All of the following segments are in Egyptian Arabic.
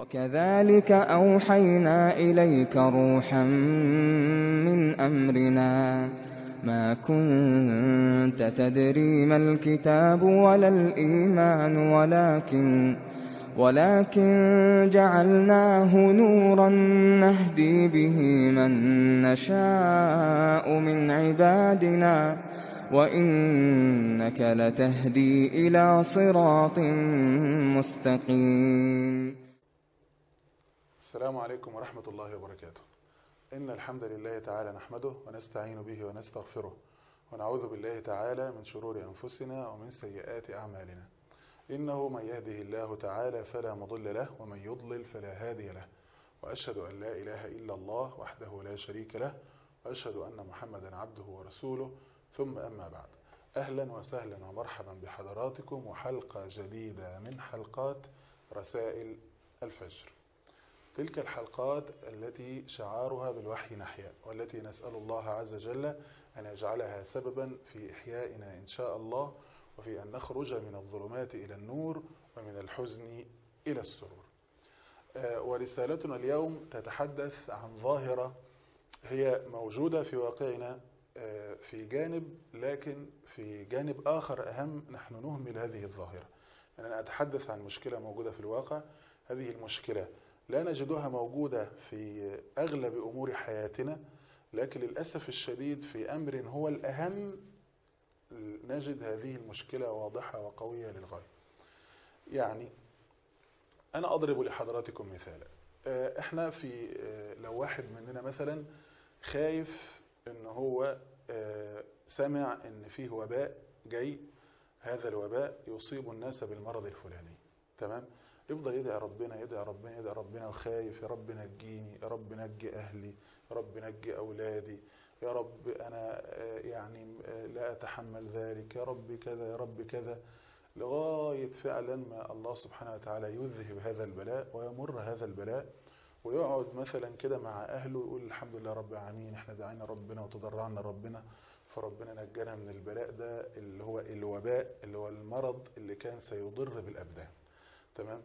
وكذلك أوحينا إليك روحا من أمرنا ما كنت تدري ما الكتاب ولا الإيمان ولكن ولكن جعلناه نورا نهدي به من نشاء من عبادنا وإنك لتهدي إلى صراط مستقيم السلام عليكم ورحمة الله وبركاته إن الحمد لله تعالى نحمده ونستعين به ونستغفره ونعوذ بالله تعالى من شرور أنفسنا ومن سيئات أعمالنا إنه من يهده الله تعالى فلا مضل له ومن يضلل فلا هادي له وأشهد أن لا إله إلا الله وحده لا شريك له وأشهد أن محمدا عبده ورسوله ثم أما بعد أهلا وسهلا ومرحبا بحضراتكم وحلقة جديدة من حلقات رسائل الفجر تلك الحلقات التي شعارها بالوحي نحيا والتي نسأل الله عز وجل أن يجعلها سببا في إحيائنا إن شاء الله وفي أن نخرج من الظلمات إلى النور ومن الحزن إلى السرور ورسالتنا اليوم تتحدث عن ظاهرة هي موجودة في واقعنا في جانب لكن في جانب آخر أهم نحن نهمل هذه الظاهرة أنا أتحدث عن مشكلة موجودة في الواقع هذه المشكلة لا نجدها موجودة في أغلب أمور حياتنا لكن للأسف الشديد في أمر هو الأهم نجد هذه المشكلة واضحة وقوية للغاية يعني أنا أضرب لحضراتكم مثالا إحنا في لو واحد مننا مثلا خايف إن هو سمع إن فيه وباء جاي هذا الوباء يصيب الناس بالمرض الفلاني تمام يفضل يدعي ربنا يدعي ربنا يدعي ربنا وخايف يا رب نجيني يا رب نجي أهلي يا رب نجي أولادي يا رب أنا يعني لا أتحمل ذلك يا رب كذا يا رب كذا لغاية فعلا ما الله سبحانه وتعالى يذهب هذا البلاء ويمر هذا البلاء ويقعد مثلا كده مع أهله ويقول الحمد لله رب العالمين احنا دعينا ربنا وتضرعنا ربنا فربنا نجانا من البلاء ده اللي هو الوباء اللي هو المرض اللي كان سيضر بالأبدان تمام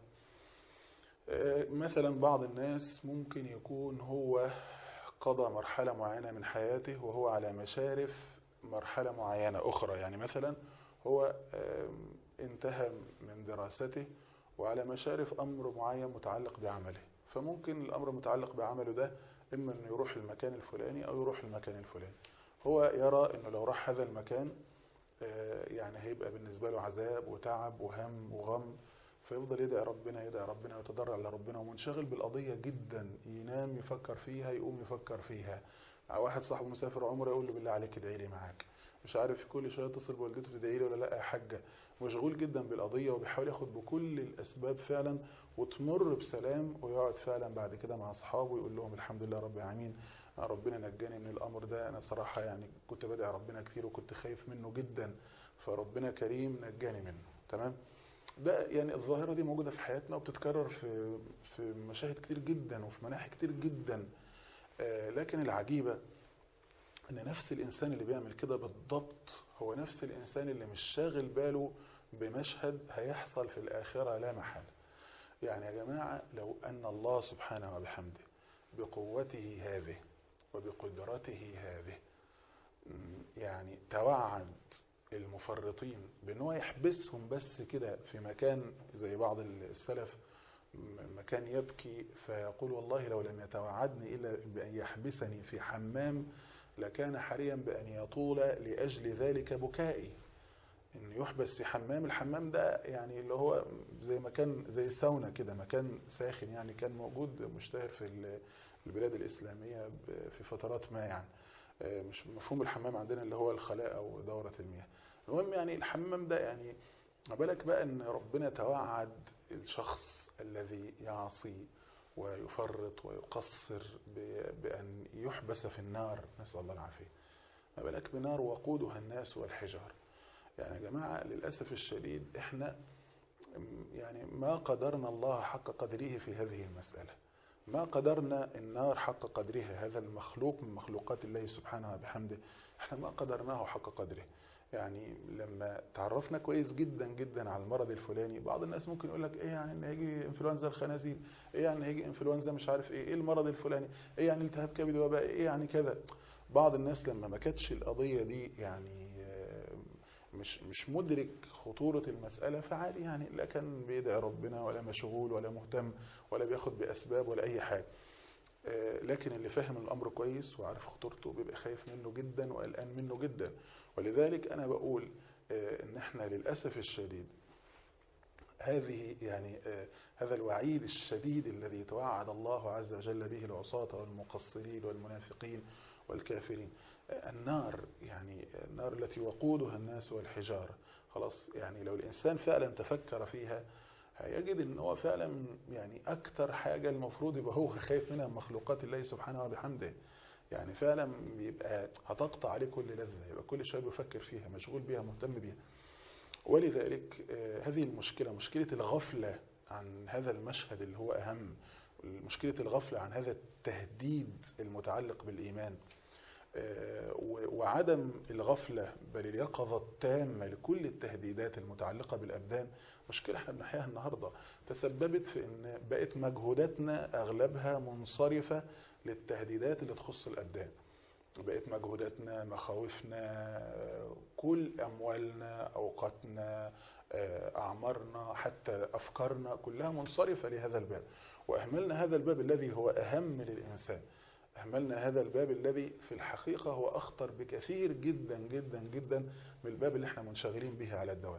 مثلا بعض الناس ممكن يكون هو قضى مرحلة معينة من حياته وهو على مشارف مرحلة معينة أخرى يعني مثلا هو انتهى من دراسته وعلى مشارف أمر معين متعلق بعمله فممكن الأمر المتعلق بعمله ده إما أنه يروح المكان الفلاني أو يروح المكان الفلاني هو يرى أنه لو راح هذا المكان يعني هيبقى بالنسبة له عذاب وتعب وهم وغم فيفضل يدعي ربنا يدعي ربنا ويتضرع لربنا ومنشغل بالقضية جدا ينام يفكر فيها يقوم يفكر فيها واحد صاحبه مسافر عمره يقول له بالله عليك ادعي لي معاك مش عارف كل شويه يتصل بوالدته تدعي لي ولا لا يا حاجه مشغول جدا بالقضيه وبيحاول ياخد بكل الاسباب فعلا وتمر بسلام ويقعد فعلا بعد كده مع اصحابه يقول لهم الحمد لله رب العالمين ربنا نجاني من الامر ده انا صراحه يعني كنت بدعي ربنا كتير وكنت خايف منه جدا فربنا كريم نجاني منه تمام ده يعني الظاهرة دي موجودة في حياتنا وبتتكرر في في مشاهد كتير جدا وفي مناحي كتير جدا آه لكن العجيبة ان نفس الانسان اللي بيعمل كده بالضبط هو نفس الانسان اللي مش شاغل باله بمشهد هيحصل في الآخرة لا محالة يعني يا جماعة لو أن الله سبحانه وبحمده بقوته هذه وبقدرته هذه يعني توعد المفرطين بان هو يحبسهم بس كده في مكان زي بعض السلف مكان يبكي فيقول والله لو لم يتوعدني إلا بأن يحبسني في حمام لكان حريا بأن يطول لأجل ذلك بكائي إن يحبس في حمام الحمام ده يعني اللي هو زي مكان زي الساونا كده مكان ساخن يعني كان موجود مشتهر في البلاد الإسلامية في فترات ما يعني مش مفهوم الحمام عندنا اللي هو الخلاء أو دورة المياه المهم يعني الحمام ده يعني ما بالك بقى ان ربنا توعد الشخص الذي يعصي ويفرط ويقصر بأن يحبس في النار نسأل الله العافية ما بالك بنار وقودها الناس والحجار يعني يا جماعة للأسف الشديد احنا يعني ما قدرنا الله حق قدره في هذه المسألة ما قدرنا النار حق قدرها هذا المخلوق من مخلوقات الله سبحانه وبحمده احنا ما قدرناه حق قدره يعني لما تعرفنا كويس جدا جدا على المرض الفلاني بعض الناس ممكن يقول لك ايه يعني ان هيجي انفلونزا الخنازير ايه يعني هيجي انفلونزا مش عارف ايه ايه المرض الفلاني ايه يعني التهاب كبد وباء ايه يعني كذا بعض الناس لما ما كانتش القضيه دي يعني مش مش مدرك خطورة المسألة فعادي يعني لا كان بيدعي ربنا ولا مشغول ولا مهتم ولا بياخد بأسباب ولا أي حاجة لكن اللي فاهم الأمر كويس وعارف خطورته بيبقى خايف منه جدا وقلقان منه جدا ولذلك أنا بقول إن إحنا للأسف الشديد هذه يعني هذا الوعيد الشديد الذي توعد الله عز وجل به العصاة والمقصرين والمنافقين والكافرين النار يعني النار التي وقودها الناس والحجارة خلاص يعني لو الإنسان فعلا تفكر فيها هيجد ان هو فعلا يعني اكتر حاجة المفروض يبقى هو خايف منها مخلوقات الله سبحانه وبحمده يعني فعلا بيبقى هتقطع عليه كل لذة يبقى كل شيء بيفكر فيها مشغول بيها مهتم بيها ولذلك هذه المشكلة مشكلة الغفلة عن هذا المشهد اللي هو أهم مشكلة الغفلة عن هذا التهديد المتعلق بالإيمان وعدم الغفلة بل اليقظة التامة لكل التهديدات المتعلقة بالأبدان مشكلة احنا بنحياها النهاردة تسببت في ان بقت مجهوداتنا أغلبها منصرفة للتهديدات اللي تخص الأبدان بقت مجهوداتنا مخاوفنا كل أموالنا أوقاتنا أعمارنا حتى أفكارنا كلها منصرفة لهذا الباب وأهملنا هذا الباب الذي هو أهم للإنسان أهملنا هذا الباب الذي في الحقيقة هو أخطر بكثير جدا جدا جدا من الباب اللي احنا منشغلين به على الدوام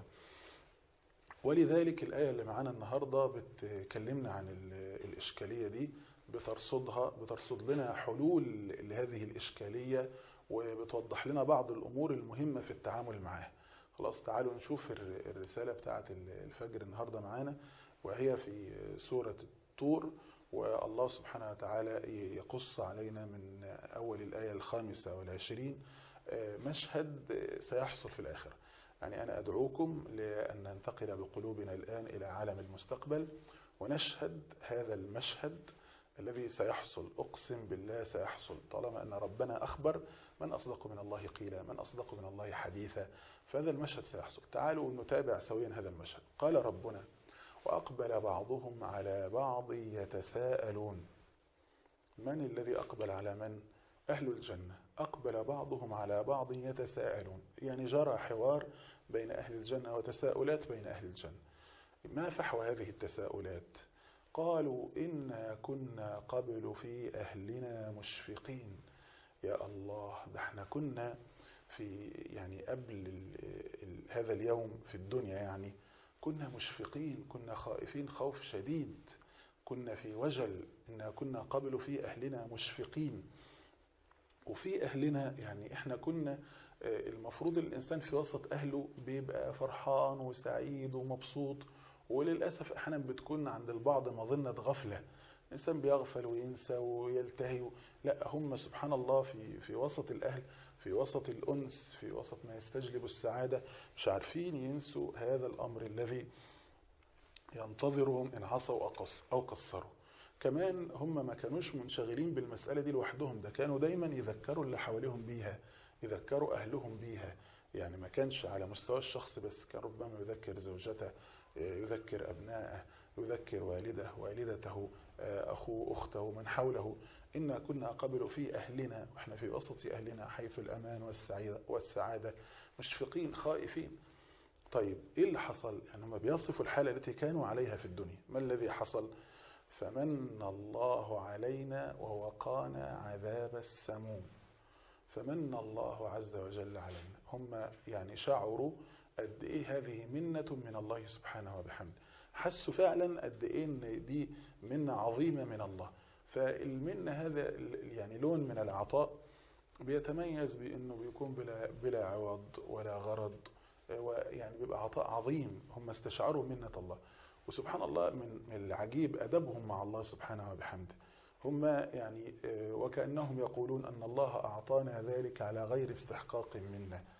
ولذلك الآية اللي معانا النهاردة بتكلمنا عن الإشكالية دي بترصدها بترصد لنا حلول لهذه الإشكالية وبتوضح لنا بعض الأمور المهمة في التعامل معها خلاص تعالوا نشوف الرسالة بتاعة الفجر النهاردة معانا وهي في سورة الطور والله سبحانه وتعالى يقص علينا من أول الآية الخامسة والعشرين مشهد سيحصل في الآخرة يعني أنا أدعوكم لأن ننتقل بقلوبنا الآن إلى عالم المستقبل ونشهد هذا المشهد الذي سيحصل أقسم بالله سيحصل طالما أن ربنا أخبر من أصدق من الله قيلا من أصدق من الله حديثا فهذا المشهد سيحصل تعالوا نتابع سويا هذا المشهد قال ربنا وأقبل بعضهم على بعض يتساءلون من الذي أقبل على من؟ أهل الجنة أقبل بعضهم على بعض يتساءلون يعني جرى حوار بين أهل الجنة وتساؤلات بين أهل الجنة ما فحوى هذه التساؤلات قالوا إنا كنا قبل في أهلنا مشفقين يا الله ده احنا كنا في يعني قبل ال ال هذا اليوم في الدنيا يعني كنا مشفقين كنا خائفين خوف شديد كنا في وجل إنا كنا قبل في أهلنا مشفقين وفي أهلنا يعني إحنا كنا المفروض الإنسان في وسط أهله بيبقى فرحان وسعيد ومبسوط وللأسف أحيانا بتكون عند البعض مظنة غفلة الإنسان بيغفل وينسى ويلتهي لا هم سبحان الله في في وسط الأهل في وسط الأنس في وسط ما يستجلب السعادة مش عارفين ينسوا هذا الأمر الذي ينتظرهم إن عصوا أو قصروا كمان هم ما كانوش منشغلين بالمسألة دي لوحدهم ده كانوا دايما يذكروا اللي حواليهم بيها يذكروا أهلهم بيها يعني ما كانش على مستوى الشخص بس كان ربما يذكر زوجته يذكر أبنائه يذكر والده والدته أخوه أخته من حوله إنا كنا قبل في أهلنا وإحنا في وسط أهلنا حيث الأمان والسعادة مشفقين خائفين طيب إيه اللي حصل يعني هم بيصفوا الحالة التي كانوا عليها في الدنيا ما الذي حصل فمن الله علينا ووقانا عذاب السموم فمن الله عز وجل علينا هم يعني شعروا قد ايه هذه منة من الله سبحانه وبحمده حسوا فعلا قد ايه ان دي منة عظيمة من الله فالمنة هذا يعني لون من العطاء بيتميز بانه بيكون بلا, بلا عوض ولا غرض ويعني بيبقى عطاء عظيم هم استشعروا منة الله وسبحان الله من العجيب أدبهم مع الله سبحانه وبحمده هم يعني وكأنهم يقولون أن الله أعطانا ذلك على غير استحقاق منا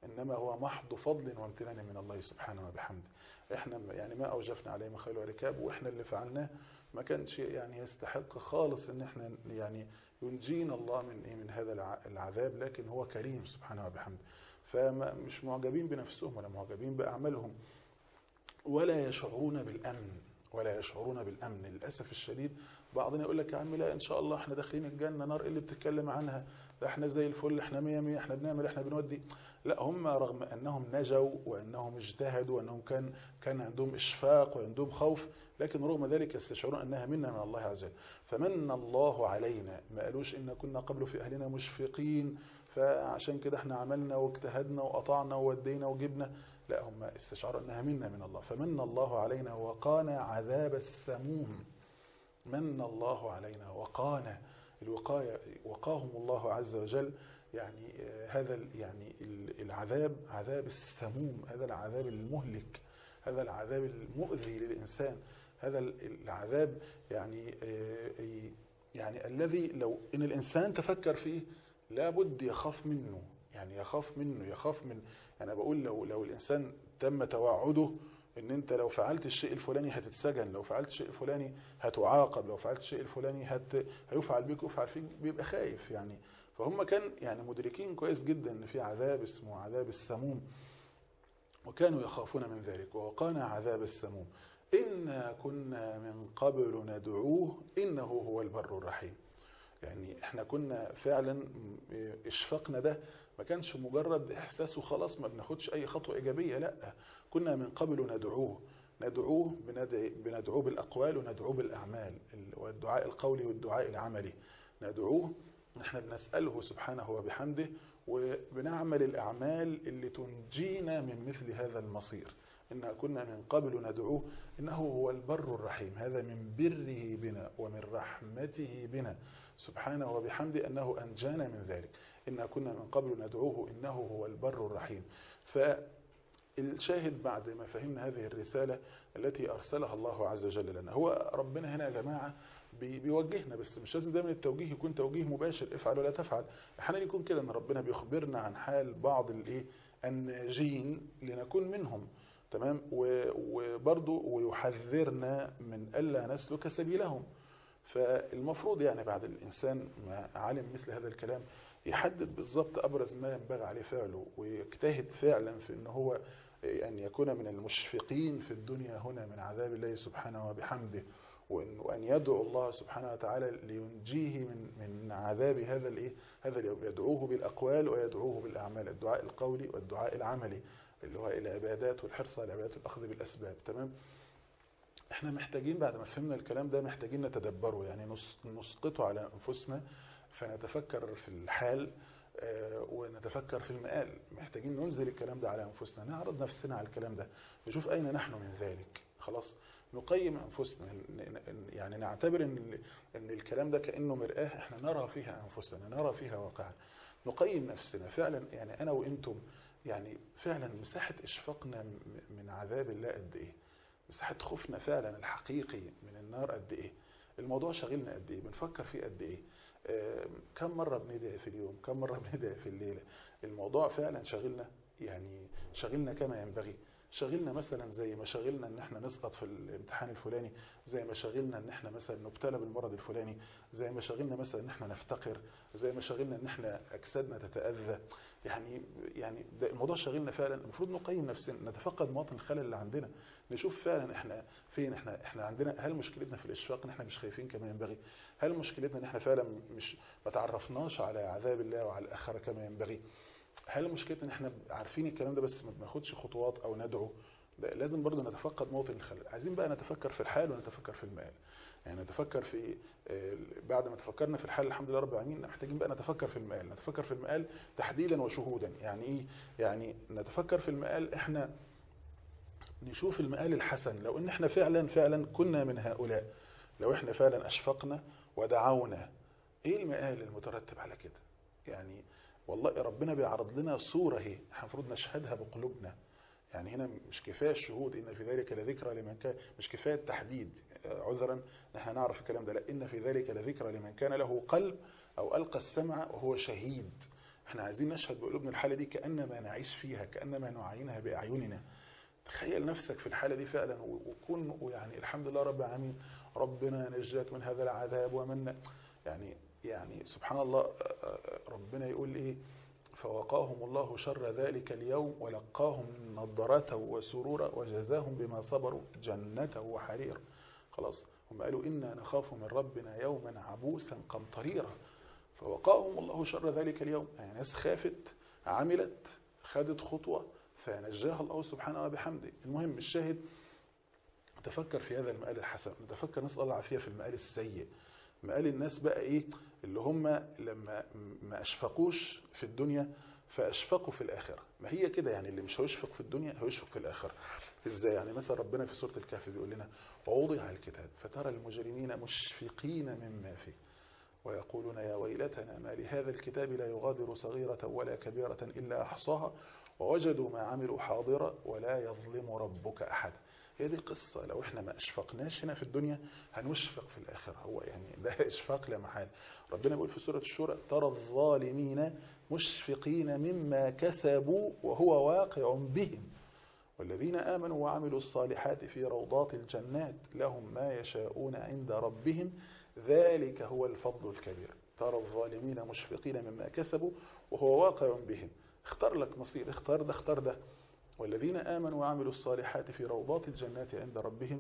إنما هو محض فضل وامتنان من الله سبحانه وبحمده احنا يعني ما أوجفنا عليه من خيل وركاب واحنا اللي فعلناه ما كانش يعني يستحق خالص ان احنا يعني ينجينا الله من ايه من هذا العذاب لكن هو كريم سبحانه وبحمده فمش معجبين بنفسهم ولا معجبين بأعمالهم ولا يشعرون بالأمن ولا يشعرون بالأمن للأسف الشديد بعضنا يقول لك يا عم لا إن شاء الله احنا داخلين الجنة نار اللي بتتكلم عنها ده احنا زي الفل احنا مية مية احنا بنعمل احنا بنودي لا هم رغم أنهم نجوا وأنهم اجتهدوا وأنهم كان كان عندهم إشفاق وعندهم خوف لكن رغم ذلك يستشعرون أنها منا من الله عز وجل فمن الله علينا ما قالوش إن كنا قبل في أهلنا مشفقين فعشان كده احنا عملنا واجتهدنا وقطعنا وودينا وجبنا لا هم استشعروا أنها منا من الله فمن الله علينا وقانا عذاب السموم من الله علينا وقانا الوقاية وقاهم الله عز وجل يعني هذا يعني العذاب عذاب السموم هذا العذاب المهلك هذا العذاب المؤذي للإنسان هذا العذاب يعني يعني الذي لو إن الإنسان تفكر فيه لابد يخاف منه يعني يخاف منه يخاف من أنا بقول لو لو الإنسان تم توعده ان انت لو فعلت الشيء الفلاني هتتسجن لو فعلت الشيء الفلاني هتعاقب لو فعلت الشيء الفلاني هت... هيفعل بيك ويفعل فيك بيبقى خايف يعني فهم كان يعني مدركين كويس جدا ان في عذاب اسمه عذاب السموم وكانوا يخافون من ذلك ووقانا عذاب السموم إنا كنا من قبل ندعوه إنه هو البر الرحيم يعني احنا كنا فعلا اشفقنا ده ما كانش مجرد احساس وخلاص ما بناخدش اي خطوة ايجابية لا كنا من قبل ندعوه ندعوه بندعوه بالاقوال وندعوه بالاعمال والدعاء القولي والدعاء العملي ندعوه احنا بنسأله سبحانه وبحمده وبنعمل الاعمال اللي تنجينا من مثل هذا المصير إنا كنا من قبل ندعوه إنه هو البر الرحيم هذا من بره بنا ومن رحمته بنا سبحانه وبحمده أنه أنجانا من ذلك إنا كنا من قبل ندعوه إنه هو البر الرحيم فالشاهد بعد ما فهمنا هذه الرسالة التي أرسلها الله عز وجل لنا هو ربنا هنا يا جماعة بيوجهنا بس مش لازم دايما التوجيه يكون توجيه مباشر افعل ولا تفعل احيانا يكون كده ان ربنا بيخبرنا عن حال بعض الايه الناجين لنكون منهم تمام وبرضه ويحذرنا من ألا نسلك سبيلهم فالمفروض يعني بعد الإنسان ما علم مثل هذا الكلام يحدد بالضبط أبرز ما ينبغي عليه فعله ويجتهد فعلا في أنه هو أن يكون من المشفقين في الدنيا هنا من عذاب الله سبحانه وبحمده وأن يدعو الله سبحانه وتعالى لينجيه من من عذاب هذا الايه هذا اليوم يدعوه بالأقوال ويدعوه بالأعمال الدعاء القولي والدعاء العملي اللي هو العبادات والحرص على العبادات والأخذ بالأسباب تمام احنا محتاجين بعد ما فهمنا الكلام ده محتاجين نتدبره يعني نسقطه على أنفسنا فنتفكر في الحال ونتفكر في المآل محتاجين ننزل الكلام ده على أنفسنا نعرض نفسنا على الكلام ده نشوف أين نحن من ذلك خلاص نقيم أنفسنا يعني نعتبر إن, إن الكلام ده كأنه مرآة احنا نرى فيها أنفسنا نرى فيها واقعا نقيم نفسنا فعلا يعني أنا وإنتم يعني فعلا مساحة إشفاقنا من عذاب الله قد إيه مساحة خوفنا فعلا الحقيقي من النار قد إيه الموضوع شغلنا قد إيه بنفكر فيه قد إيه كم مرة بندعي في اليوم كم مرة بندعي في الليلة الموضوع فعلا شغلنا يعني شغلنا كما ينبغي شغلنا مثلا زي ما شغلنا ان احنا نسقط في الامتحان الفلاني زي ما شغلنا ان احنا مثلا نبتلى بالمرض الفلاني زي ما شغلنا مثلا ان احنا نفتقر زي ما شغلنا ان احنا اجسادنا تتاذى يعني يعني ده الموضوع شغلنا فعلا المفروض نقيم نفسنا نتفقد مواطن الخلل اللي عندنا نشوف فعلا احنا فين احنا احنا عندنا هل مشكلتنا في الاشفاق ان احنا مش خايفين كما ينبغي هل مشكلتنا ان احنا فعلا مش ما تعرفناش على عذاب الله وعلى الاخره كما ينبغي هل مشكلتنا ان احنا عارفين الكلام ده بس ما بناخدش خطوات او ندعو لازم برضه نتفقد موطن الخلل عايزين بقى نتفكر في الحال ونتفكر في المآل يعني نتفكر في بعد ما تفكرنا في الحال الحمد لله رب العالمين محتاجين بقى نتفكر في المآل نتفكر في المآل تحديدا وشهودا يعني ايه يعني نتفكر في المآل احنا نشوف المآل الحسن لو ان احنا فعلا فعلا كنا من هؤلاء لو احنا فعلا اشفقنا ودعونا ايه المآل المترتب على كده يعني والله ربنا بيعرض لنا صورة هي احنا المفروض نشهدها بقلوبنا يعني هنا مش كفاية الشهود إن في ذلك لذكرى لمن كان مش كفاية التحديد عذرا نحن نعرف الكلام ده لا إن في ذلك لذكرى لمن كان له قلب أو ألقى السمع وهو شهيد احنا عايزين نشهد بقلوبنا الحالة دي كأنما نعيش فيها كأنما نعاينها بأعيننا تخيل نفسك في الحالة دي فعلا وكون ويعني الحمد لله رب العالمين ربنا نجاك من هذا العذاب ومن يعني يعني سبحان الله ربنا يقول ايه فوقاهم الله شر ذلك اليوم ولقاهم نضرة وسرورا وجزاهم بما صبروا جنة وحريرا خلاص هم قالوا إنا نخاف من ربنا يوما عبوسا قمطريرا فوقاهم الله شر ذلك اليوم يعني ناس خافت عملت خدت خطوة فنجاها الله سبحانه وبحمده المهم الشاهد نتفكر في هذا المآل الحسن نتفكر نسأل الله العافية في المآل السيء مآل الناس بقى ايه اللي هم لما ما اشفقوش في الدنيا فاشفقوا في الآخرة ما هي كده يعني اللي مش هيشفق في الدنيا هيشفق في الآخرة ازاي يعني مثلا ربنا في سورة الكهف بيقول لنا ووضع الكتاب فترى المجرمين مشفقين مما فيه ويقولون يا ويلتنا ما لهذا الكتاب لا يغادر صغيرة ولا كبيرة إلا أحصاها ووجدوا ما عملوا حاضرا ولا يظلم ربك أحد هي دي القصة لو احنا ما اشفقناش هنا في الدنيا هنشفق في الآخرة هو يعني ده اشفاق لا محال ربنا بيقول في سورة الشورى ترى الظالمين مشفقين مما كسبوا وهو واقع بهم والذين آمنوا وعملوا الصالحات في روضات الجنات لهم ما يشاءون عند ربهم ذلك هو الفضل الكبير ترى الظالمين مشفقين مما كسبوا وهو واقع بهم اختار لك مصير اختار ده اختار ده والذين آمنوا وعملوا الصالحات في روضات الجنات عند ربهم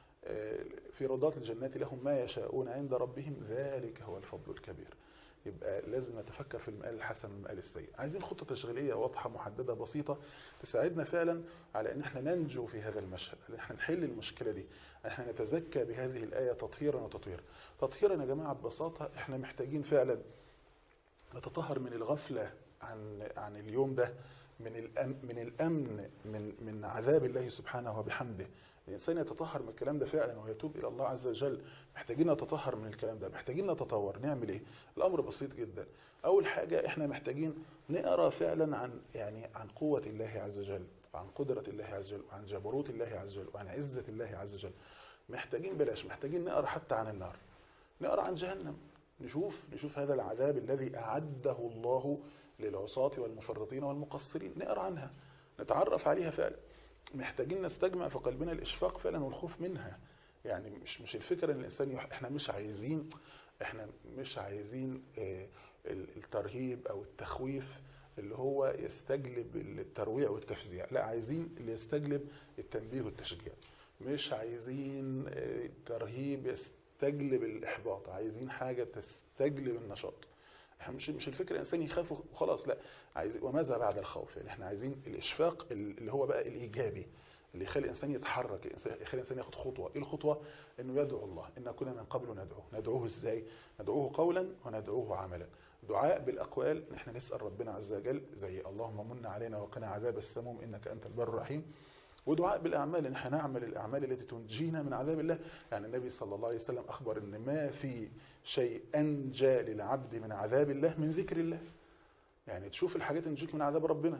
في روضات الجنات لهم ما يشاءون عند ربهم ذلك هو الفضل الكبير يبقى لازم نتفكر في المقال الحسن والمقال السيء عايزين خطة تشغيلية واضحة محددة بسيطة تساعدنا فعلا على ان احنا ننجو في هذا المشهد ان احنا نحل المشكلة دي احنا نتزكى بهذه الآية تطهيرا وتطويرا تطهيرا يا جماعة ببساطة احنا محتاجين فعلا نتطهر من الغفلة عن عن اليوم ده من الأمن من الأمن من من عذاب الله سبحانه وبحمده الإنسان يتطهر من الكلام ده فعلا ويتوب إلى الله عز وجل محتاجين نتطهر من الكلام ده محتاجين نتطور نعمل إيه الأمر بسيط جدا أول حاجة إحنا محتاجين نقرأ فعلا عن يعني عن قوة الله عز وجل وعن قدرة الله عز وجل وعن جبروت الله عز وجل وعن عزة الله عز وجل محتاجين بلاش محتاجين نقرأ حتى عن النار نقرأ عن جهنم نشوف نشوف هذا العذاب الذي أعده الله للعصاة والمفرطين والمقصرين نقرأ عنها نتعرف عليها فعلا محتاجين نستجمع في قلبنا الإشفاق فعلا والخوف منها يعني مش مش الفكرة ان الإنسان يح... احنا مش عايزين احنا مش عايزين اه الترهيب أو التخويف اللي هو يستجلب الترويع والتفزيع لا عايزين اللي يستجلب التنبيه والتشجيع مش عايزين اه ترهيب يستجلب الإحباط عايزين حاجة تستجلب النشاط احنا مش مش الفكره الانسان يخاف وخلاص لا عايز وماذا بعد الخوف يعني احنا عايزين الاشفاق اللي هو بقى الايجابي اللي يخلي الانسان يتحرك يخلي الانسان ياخد خطوه ايه الخطوه انه يدعو الله ان كنا من قبل ندعوه ندعوه ازاي ندعوه قولا وندعوه عملا دعاء بالاقوال احنا نسال ربنا عز وجل زي اللهم من علينا وقنا عذاب السموم انك انت البر الرحيم ودعاء بالأعمال إن احنا نعمل الأعمال التي تنجينا من عذاب الله يعني النبي صلى الله عليه وسلم أخبر إن ما في شيء أنجى للعبد من عذاب الله من ذكر الله يعني تشوف الحاجات اللي تنجيك من عذاب ربنا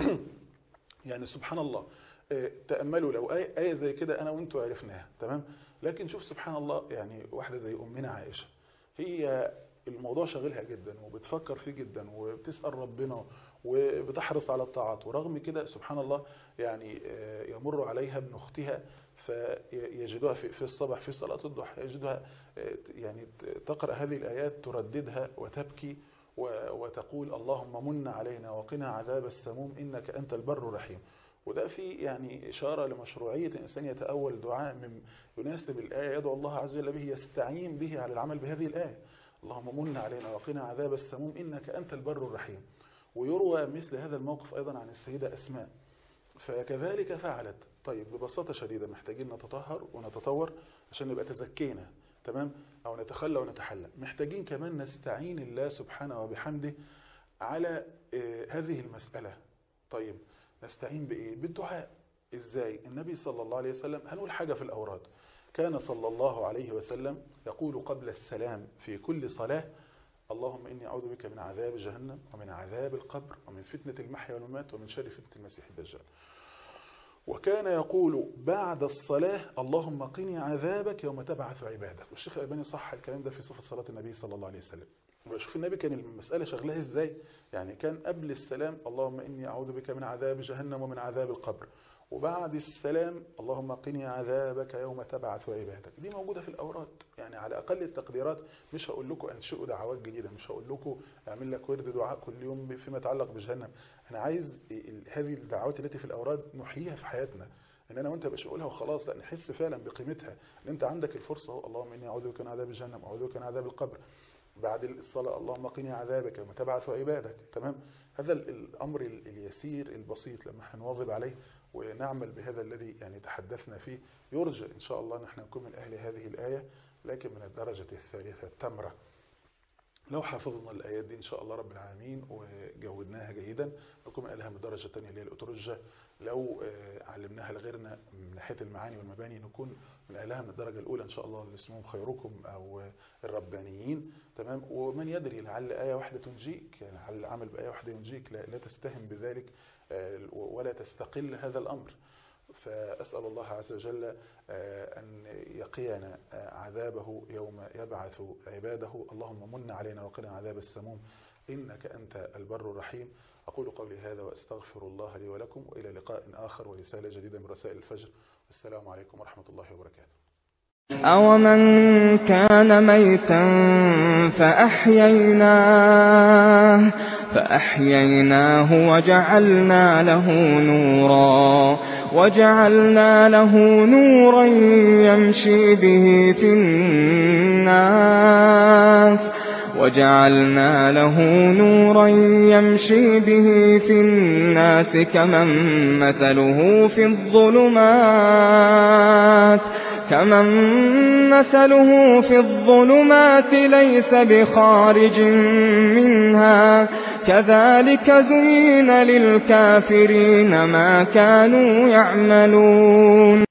يعني سبحان الله تأملوا لو آية, آية زي كده أنا وإنتوا عرفناها تمام لكن شوف سبحان الله يعني واحدة زي أمنا عائشة هي الموضوع شاغلها جدا وبتفكر فيه جدا وبتسأل ربنا وبتحرص على الطاعات ورغم كده سبحان الله يعني يمر عليها ابن أختها فيجدها في الصباح في صلاة الضحى يجدها يعني تقرأ هذه الآيات ترددها وتبكي وتقول اللهم من علينا وقنا عذاب السموم إنك أنت البر الرحيم وده في يعني إشارة لمشروعية الإنسان يتأول دعاء من يناسب الآية يدعو الله عز وجل به يستعين به على العمل بهذه الآية اللهم من علينا وقنا عذاب السموم إنك أنت البر الرحيم ويروى مثل هذا الموقف أيضا عن السيدة أسماء فكذلك فعلت طيب ببساطة شديدة محتاجين نتطهر ونتطور عشان نبقى تزكينا تمام أو نتخلى ونتحلى محتاجين كمان نستعين الله سبحانه وبحمده على هذه المسألة طيب نستعين بإيه بالدعاء إزاي النبي صلى الله عليه وسلم هنقول حاجة في الأوراد كان صلى الله عليه وسلم يقول قبل السلام في كل صلاة اللهم إني أعوذ بك من عذاب جهنم ومن عذاب القبر ومن فتنة المحيا والممات ومن شر فتنة المسيح الدجال وكان يقول بعد الصلاة اللهم قني عذابك يوم تبعث عبادك والشيخ الألباني صح الكلام ده في صفة صلاة النبي صلى الله عليه وسلم وشوف النبي كان المسألة شغلها ازاي يعني كان قبل السلام اللهم إني أعوذ بك من عذاب جهنم ومن عذاب القبر وبعد السلام اللهم قني عذابك يوم تبعث عبادك دي موجودة في الأوراد يعني على أقل التقديرات مش هقول لكم أنشئوا دعوات جديدة مش هقول لكم اعمل لك ورد دعاء كل يوم فيما يتعلق بجهنم أنا عايز هذه الدعوات التي في الأوراد نحييها في حياتنا ان انا وانت مش اقولها وخلاص لا نحس فعلا بقيمتها ان انت عندك الفرصه اهو اللهم اني اعوذ بك من عذاب جهنم اعوذ بك من عذاب القبر بعد الصلاه اللهم قني عذابك يوم تبعث عبادك تمام هذا الامر اليسير البسيط لما احنا نواظب عليه ونعمل بهذا الذي يعني تحدثنا فيه يرجى ان شاء الله ان احنا نكون من اهل هذه الايه لكن من الدرجه الثالثه التمره لو حفظنا الآيات دي إن شاء الله رب العالمين وجودناها جيدا نكون من أهلها من الدرجة الثانية اللي هي الأترجة لو علمناها لغيرنا من ناحية المعاني والمباني نكون من أهلها من الدرجة الأولى إن شاء الله اللي اسمهم خيركم أو الربانيين تمام ومن يدري لعل آية واحدة تنجيك يعني لعل العمل بآية واحدة ينجيك لا, لا تستهم بذلك ولا تستقل هذا الأمر فأسأل الله عز وجل أن يقينا عذابه يوم يبعث عباده اللهم من علينا وقنا عذاب السموم إنك أنت البر الرحيم أقول قولي هذا وأستغفر الله لي ولكم وإلى لقاء آخر ورسالة جديدة من رسائل الفجر والسلام عليكم ورحمة الله وبركاته أومن كان ميتا فأحييناه فأحييناه وجعلنا له نورا وجعلنا له نورا يمشي به في الناس وجعلنا له نورا يمشي به في الناس كمن مثله في الظلمات كمن مثله في الظلمات ليس بخارج منها كذلك زين للكافرين ما كانوا يعملون